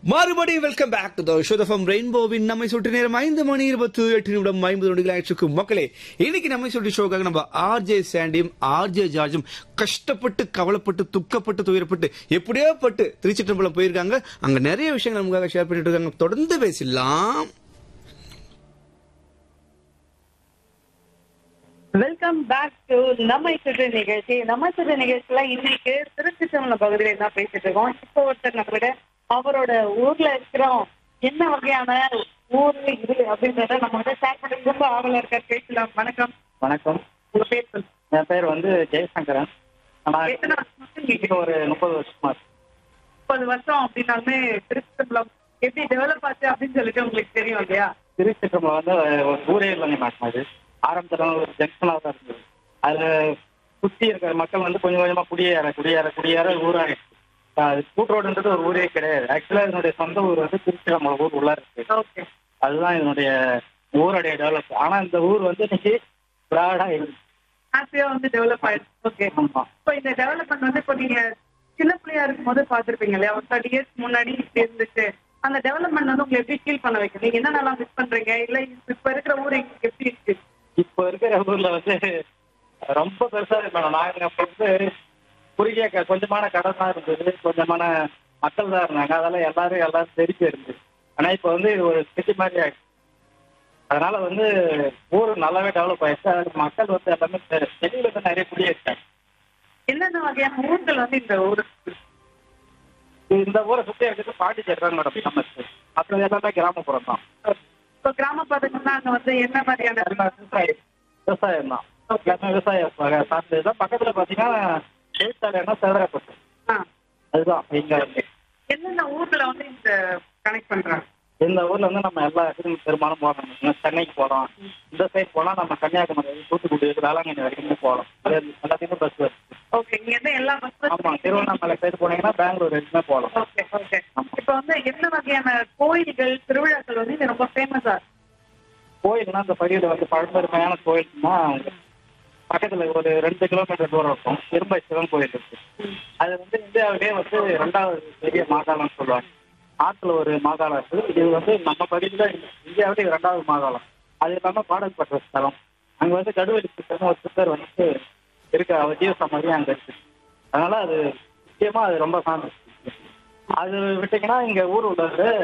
மறுபடியும் welcome back to ஷோதஃபம் ரெயின்போவின் நம்மை சுற்றி நேரம் ஐந்து மணி இருபத்தி எட்டு நிமிடம் ஐம்பது நொடிகள் ஆயிடுச்சு மக்களே இன்னைக்கு நம்மை சுற்றி ஷோக்காக நம்ம ஆர்ஜே சாண்டியும் ஆர்ஜே ஜார்ஜும் கஷ்டப்பட்டு கவலைப்பட்டு துக்கப்பட்டு துயரப்பட்டு எப்படியோ பட்டு திருச்சிற்றம்பலம் போயிருக்காங்க அங்க நிறைய விஷயங்கள் நமக்காக ஷேர் பண்ணிட்டு இருக்காங்க தொடர்ந்து பேசலாம் வெல்கம் பேக் டு நம்ம சுற்று நிகழ்ச்சி நம்ம சுற்று நிகழ்ச்சியில இன்னைக்கு திருச்சிற்றம்பலம் பகுதியில என்ன பேசிட்டு இருக்கோம் இப்போ ஒருத்தர் நம்ம விட அவரோட ஊர்ல இருக்கிறோம் என்ன வகையான ஊர் இது அப்படின்றத நம்ம வந்து ஷேர் பண்ணி ரொம்ப ஆவலா இருக்கார் பேசலாம் வணக்கம் வணக்கம் உங்க பேர் சொல்லுங்க. என் பேர் வந்து ஜெயசங்கரன் நான் எத்தனை வருஷமா இருக்கீங்க? இப்போ ஒரு முப்பது வருஷமா இருக்கு. முப்பது வருஷம் அப்படின்னாலுமே திருச்சிற்றம்பலம் எப்படி டெவலப் ஆச்சு அப்படின்னு சொல்லிட்டு உங்களுக்கு தெரியும் இல்லையா திருச்சிற்றம்பலம் வந்து ஒரு ஊரே இல்லைங்க மேடம் அது ஆரம்பத்தில் ஒரு ஜங்ஷனாக தான் இருந்தது அதுல சுற்றி இருக்கிற மக்கள் வந்து கொஞ்சம் கொஞ்சமா குடியேற குடியேற குடியேற ஊராயிடுச்சு அது கூட்டுரோடுன்றது ஒரு ஊரே கிடையாது ஆக்சுவலா இதனுடைய சொந்த ஊர் வந்து திருச்சிற்றம்பலம் ஊர் உள்ள இருக்கு ஓகே அதுதான் இதனுடைய ஊருடைய டெவலப் ஆனா இந்த ஊர் வந்து இன்னைக்கு பிராடா இருக்கு ஹாப்பியா வந்து டெவலப் ஆயிடுச்சு ஓகே ஆமா இப்போ இந்த டெவலப்மெண்ட் வந்து இப்போ நீங்க சின்ன பிள்ளையா இருக்கும்போது பார்த்திருப்பீங்க இல்லையா ஒரு தேர்ட்டி இயர்ஸ் முன்னாடி இப்படி இருந்துச்சு அந்த டெவலப்மெண்ட் வந்து உங்களை எப்படி ஃபீல் பண்ண வைக்கும் நீங்க என்னென்னலாம் மிஸ் பண்றீங்க இல்ல இப்ப இருக்கிற ஊர் எப்படி இருக்கு இப்போ இருக்கிற ஊர்ல வந்து ரொம்ப பெருசா இருக்கு மேடம் நாங்க அப்ப வந்து குறுகிய க- கொஞ்சமான கடை தான் இருந்தது கொஞ்சமான மக்கள் தான் இருந்தாங்க அதெல்லாம் எல்லாரும் எல்லாரும் தெரிஞ்சு இருந்தது ஆனா இப்போ வந்து இது ஒரு சிட்டி மாதிரி ஆயிடுச்சு அதனால வந்து ஊர் நல்லாவே டெவலப் ஆயிடுச்சு அதுக்கு மக்கள் வந்து எல்லாமே தெ- வெளியில இருந்து நிறைய குடியேறிட்டாங்க என்னென்ன வகையான ஊர்கள் வந்து இந்த ஊர் இந்த ஊரை சுத்தி இருக்கிறது பாண்டிச்சேரி தான் மேடம் ஃபேமஸ் மற்றது எல்லாமே கிராமப்புறம் தான் இப்போ கிராம பகுதிகள்னா அங்க வந்து என்ன மாதிரியான எல்லாம் விவசாயம் விவசாயம் தான் எல்லாமே விவசாயம் ப- சார்ந்தது தான் பக்கத்துல பாத்தீங்கன்னா தொழிற்சாலைன்னா சேதரப்பட்டு ஆ. அதுதான் இங்க இருக்கு. என்னென்ன ஊர்ல வந்து இந்த கனெக்ட் பண்றாங்க இந்த ஊர்ல வந்து நம்ம எல்லா இடத்துக்கும் பெரும்பாலும் போகணும் சென்னைக்கு போறோம் இந்த சைடு போனா நம்ம கன்னியாகுமரி தூத்துக்குடி வேளாங்கண்ணி வரைக்குமே போகலாம் அது எல்லாத்தையுமே பஸ் வருது ஓகே நீங்க வந்து எல்லா ஆமா திருவண்ணாமலை சைடு போனீங்கன்னா பெங்களூர் வரைக்குமே போகலாம் ஓகே ஓகே ஆமா. இப்போ வந்து என்ன வகையான கோயில்கள் திருவிழாக்கள் வந்து இது ரொம்ப ஃபேமஸா கோயில்னா இந்த பகுதியில் வந்து பழம்பெருமையான கோயில்னா பக்கத்துல ஒரு ரெண்டு கிலோமீட்டர் தூரம் இருக்கும் திரும்ப சிவன் கோயில் இருக்கு அது வந்து இந்தியாவிலேயே வந்து ரெண்டாவது பெரிய மாகாணம்னு சொல்லுவாங்க ஆற்றுல ஒரு மாகாணம் இருக்கு இது வந்து நம்ம பகுதியில இந்தியாவிலே இது ரெண்டாவது மாகாணம் அது இல்லாம பாடல்பட்ட ஸ்தலம் அங்க வந்து கடுவெளி சித்தர்னு ஒரு சித்தர் வந்து இருக்க அவர் ஜீவ சமாதி அங்க இருக்கு அதனால அது முக்கியமா அது ரொம்ப ஃபேமஸ் அது விட்டீங்கன்னா இங்க ஊர் உள்ளது